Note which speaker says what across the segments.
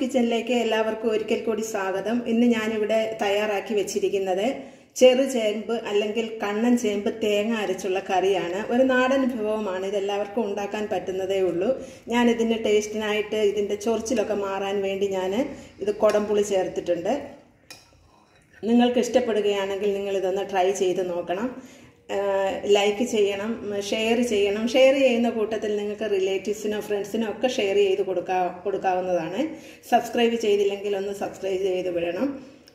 Speaker 1: കിച്ചണിലേക്ക് എല്ലാവർക്കും ഒരിക്കൽ കൂടി സ്വാഗതം ഇന്ന് ഞാനിവിടെ തയ്യാറാക്കി വെച്ചിരിക്കുന്നത് ചെറു ചേമ്പ് അല്ലെങ്കിൽ കണ്ണൻ ചേമ്പ് തേങ്ങ അരച്ചുള്ള കറിയാണ് ഒരു നാടൻ വിഭവമാണ് ഇതെല്ലാവർക്കും ഉണ്ടാക്കാൻ പറ്റുന്നതേ ഉള്ളൂ ഞാൻ ഇതിൻ്റെ ടേസ്റ്റിനായിട്ട് ഇതിൻ്റെ ചൊറിച്ചിലൊക്കെ മാറാൻ വേണ്ടി ഞാൻ ഇത് കുടംപുളി ചേർത്തിട്ടുണ്ട് നിങ്ങൾക്ക് ഇഷ്ടപ്പെടുകയാണെങ്കിൽ നിങ്ങൾ ഇതൊന്ന് ട്രൈ ചെയ്ത് നോക്കണം ലൈക്ക് ചെയ്യണം ഷെയർ ചെയ്യണം ഷെയർ ചെയ്യുന്ന കൂട്ടത്തിൽ നിങ്ങൾക്ക് റിലേറ്റീവ്സിനോ ഫ്രണ്ട്സിനോ ഒക്കെ ഷെയർ ചെയ്ത് കൊടുക്കാ കൊടുക്കാവുന്നതാണ് സബ്സ്ക്രൈബ് ചെയ്തില്ലെങ്കിൽ ഒന്ന് സബ്സ്ക്രൈബ് ചെയ്ത് വിടണം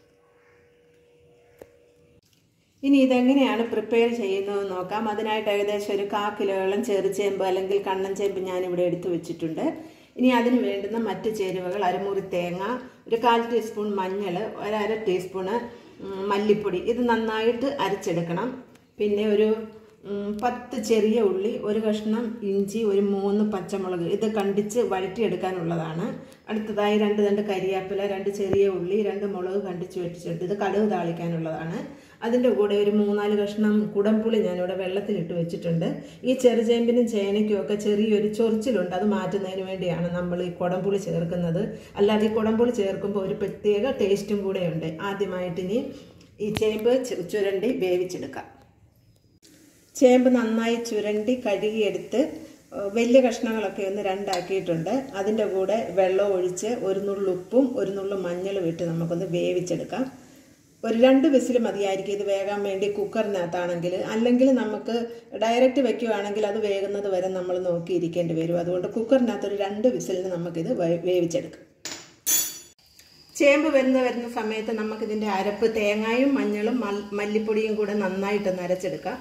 Speaker 1: ഇനി ഇതെങ്ങനെയാണ് പ്രിപ്പയർ ചെയ്യുന്നത് നോക്കാം അതിനായിട്ട് ഏകദേശം ഒരു കാ കിലോയോളം ചെറുചേമ്പ് അല്ലെങ്കിൽ കണ്ണൻ ചേമ്പ് ഞാനിവിടെ എടുത്തു വെച്ചിട്ടുണ്ട് ഇനി അതിന് വേണ്ടുന്ന മറ്റ് ചേരുവകൾ അരമുറി തേങ്ങ ഒരു കാൽ ടീസ്പൂൺ മഞ്ഞൾ ഒരു അര ടീസ്പൂണ് മല്ലിപ്പൊടി ഇത് നന്നായിട്ട് അരച്ചെടുക്കണം പിന്നെ ഒരു പത്ത് ചെറിയ ഉള്ളി ഒരു കഷ്ണം ഇഞ്ചി ഒരു മൂന്ന് പച്ചമുളക് ഇത് കണ്ടിച്ച് വഴറ്റിയെടുക്കാനുള്ളതാണ് അടുത്തതായി രണ്ട് രണ്ട് കരിയാപ്പില രണ്ട് ചെറിയ ഉള്ളി രണ്ട് മുളക് കണ്ടിച്ച് വെച്ചിട്ടുണ്ട് ഇത് കടുക് താളിക്കാനുള്ളതാണ് അതിൻ്റെ കൂടെ ഒരു മൂന്നാല് കഷ്ണം കുടംപുളി ഞാനിവിടെ വെള്ളത്തിലിട്ട് വെച്ചിട്ടുണ്ട് ഈ ചെറുചേമ്പിനും ചേനയ്ക്കും ഒക്കെ ചെറിയൊരു ചൊറിച്ചിലുണ്ട് അത് മാറ്റുന്നതിന് വേണ്ടിയാണ് നമ്മൾ ഈ കുടംപുളി ചേർക്കുന്നത് അല്ലാതെ ഈ കുടംപുളി ചേർക്കുമ്പോൾ ഒരു പ്രത്യേക ടേസ്റ്റും കൂടെയുണ്ട് ആദ്യമായിട്ട് ഇനി ഈ ചേമ്പ് ചുരണ്ടി വേവിച്ചെടുക്കാം ചേമ്പ് നന്നായി ചുരണ്ടി കഴുകിയെടുത്ത് വലിയ കഷ്ണങ്ങളൊക്കെ ഒന്ന് രണ്ടാക്കിയിട്ടുണ്ട് അതിൻ്റെ കൂടെ വെള്ളം ഒഴിച്ച് ഒരു നുള്ളുപ്പും ഒരു നുള്ളു മഞ്ഞളും ഇട്ട് നമുക്കൊന്ന് വേവിച്ചെടുക്കാം ഒരു രണ്ട് വിസിൽ മതിയായിരിക്കും ഇത് വേകാൻ വേണ്ടി കുക്കറിനകത്താണെങ്കിൽ അല്ലെങ്കിൽ നമുക്ക് ഡയറക്റ്റ് വെക്കുകയാണെങ്കിൽ അത് വേകുന്നത് വരെ നമ്മൾ നോക്കിയിരിക്കേണ്ടി വരും അതുകൊണ്ട് കുക്കറിനകത്ത് ഒരു രണ്ട് വിസിലിന് നമുക്കിത് വേവിച്ചെടുക്കാം ചേമ്പ് വരുന്ന വരുന്ന സമയത്ത് നമുക്കിതിൻ്റെ അരപ്പ് തേങ്ങയും മഞ്ഞളും മല്ലിപ്പൊടിയും കൂടെ നന്നായിട്ടൊന്ന് അരച്ചെടുക്കാം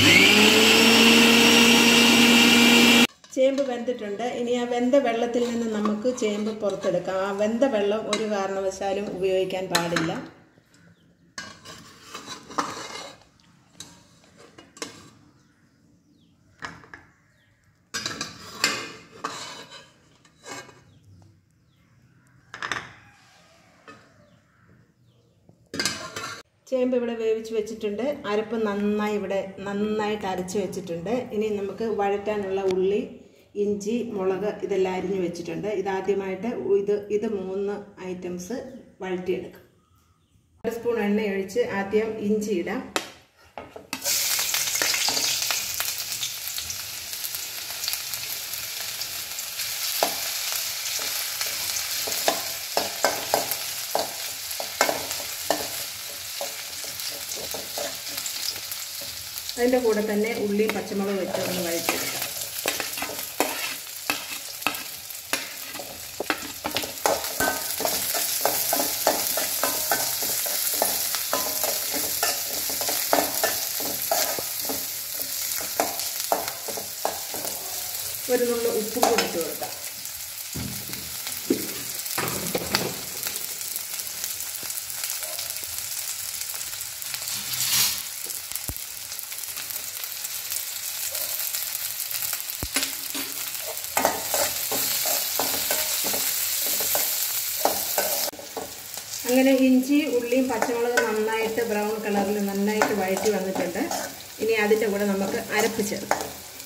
Speaker 1: ചേമ്പ് വെന്തിട്ടുണ്ട് ഇനി ആ വെന്ത വെള്ളത്തിൽ നിന്ന് നമുക്ക് ചേമ്പ് പുറത്തെടുക്കാം ആ വെന്ത വെള്ളം ഒരു കാരണവശാലും ഉപയോഗിക്കാൻ പാടില്ല ചേമ്പ് ഇവിടെ വേവിച്ച് വെച്ചിട്ടുണ്ട് അരപ്പ് നന്നായി ഇവിടെ നന്നായിട്ട് അരച്ച് വെച്ചിട്ടുണ്ട് ഇനി നമുക്ക് വഴറ്റാനുള്ള ഉള്ളി ഇഞ്ചി മുളക് ഇതെല്ലാം അരിഞ്ഞ് വെച്ചിട്ടുണ്ട് ഇതാദ്യമായിട്ട് ഇത് ഇത് മൂന്ന് ഐറ്റംസ് വഴറ്റിയെടുക്കും ഒരു സ്പൂൺ എണ്ണ ഒഴിച്ച് ആദ്യം ഇഞ്ചി ഇടാം അതിൻ്റെ കൂടെ തന്നെ ഉള്ളിയും പച്ചമുളകും വെച്ച് ഒന്ന് വഴറ്റിയെടുക്കാം ഒരു നുള്ള ഉപ്പും കൂടി ഇട്ട് കൊടുക്കാം അങ്ങനെ ഇഞ്ചി ഉള്ളിയും പച്ചമുളക് നന്നായിട്ട് ബ്രൗൺ കളറിൽ നന്നായിട്ട് വഴറ്റി വന്നിട്ടുണ്ട് ഇനി അതിൻ്റെ കൂടെ നമുക്ക് അരപ്പ് ചേർക്കാം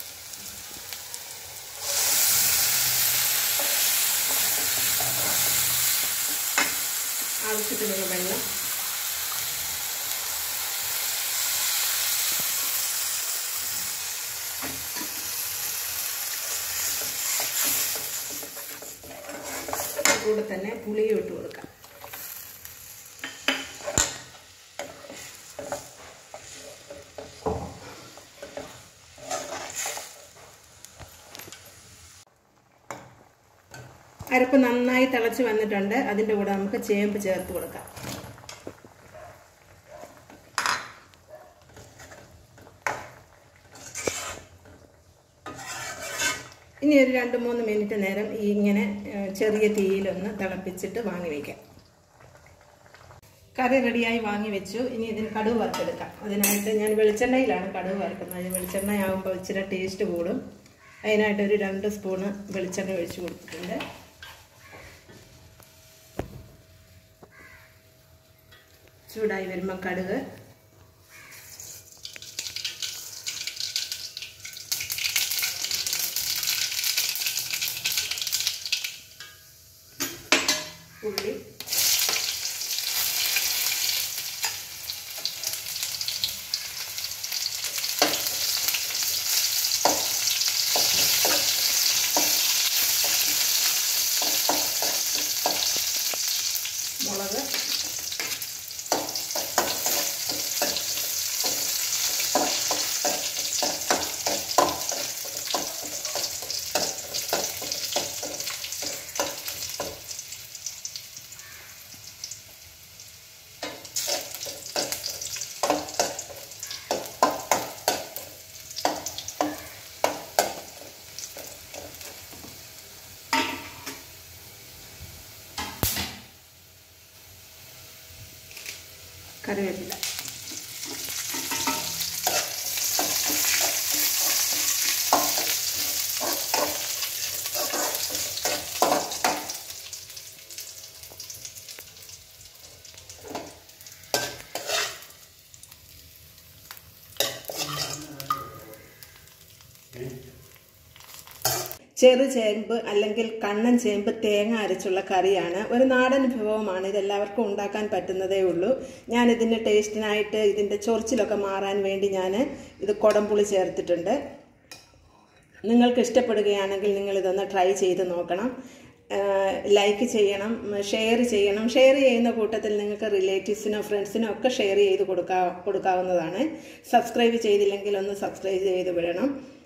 Speaker 1: ആവശ്യത്തിനുള്ള വെള്ളം കൂടെ തന്നെ പുളിയും ഇട്ട് കൊടുക്കാം അരപ്പ് നന്നായി തിളച്ച് വന്നിട്ടുണ്ട് അതിൻ്റെ കൂടെ നമുക്ക് ചേമ്പ് ചേർത്ത് കൊടുക്കാം ഇനി ഒരു രണ്ട് മൂന്ന് മിനിറ്റ് നേരം ഇങ്ങനെ ചെറിയ തീയിലൊന്ന് തിളപ്പിച്ചിട്ട് വാങ്ങി വയ്ക്കാം കറി റെഡിയായി വാങ്ങി വെച്ചു ഇനി ഇതിന് കടുവ് വറുത്തെടുക്കാം അതിനായിട്ട് ഞാൻ വെളിച്ചെണ്ണയിലാണ് കടുവ് വറുക്കുന്നത് വെളിച്ചെണ്ണയാകുമ്പോൾ ഇച്ചിരി ടേസ്റ്റ് കൂടും അതിനായിട്ട് ഒരു രണ്ട് സ്പൂണ് വെളിച്ചെണ്ണ ഒഴിച്ച് കൊടുത്തിട്ടുണ്ട് ചൂടായി വരുമ്പോൾ കടുക് കറിവേപ്പില ചെറു ചേമ്പ് അല്ലെങ്കിൽ കണ്ണൻ ചേമ്പ് തേങ്ങ അരച്ചുള്ള കറിയാണ് ഒരു നാടൻ വിഭവമാണ് ഇതെല്ലാവർക്കും ഉണ്ടാക്കാൻ പറ്റുന്നതേ ഉള്ളൂ ഞാൻ ഇതിൻ്റെ ടേസ്റ്റിനായിട്ട് ഇതിൻ്റെ ചൊറിച്ചിലൊക്കെ മാറാൻ വേണ്ടി ഞാൻ ഇത് കുടംപുളി ചേർത്തിട്ടുണ്ട് നിങ്ങൾക്ക് ഇഷ്ടപ്പെടുകയാണെങ്കിൽ നിങ്ങൾ ഇതൊന്ന് ട്രൈ ചെയ്ത് നോക്കണം ലൈക്ക് ചെയ്യണം ഷെയർ ചെയ്യണം ഷെയർ ചെയ്യുന്ന കൂട്ടത്തിൽ നിങ്ങൾക്ക് റിലേറ്റീവ്സിനോ ഫ്രണ്ട്സിനോ ഒക്കെ ഷെയർ ചെയ്ത് കൊടുക്കാ കൊടുക്കാവുന്നതാണ് സബ്സ്ക്രൈബ് ചെയ്തില്ലെങ്കിൽ ഒന്ന് സബ്സ്ക്രൈബ് ചെയ്ത് വിടണം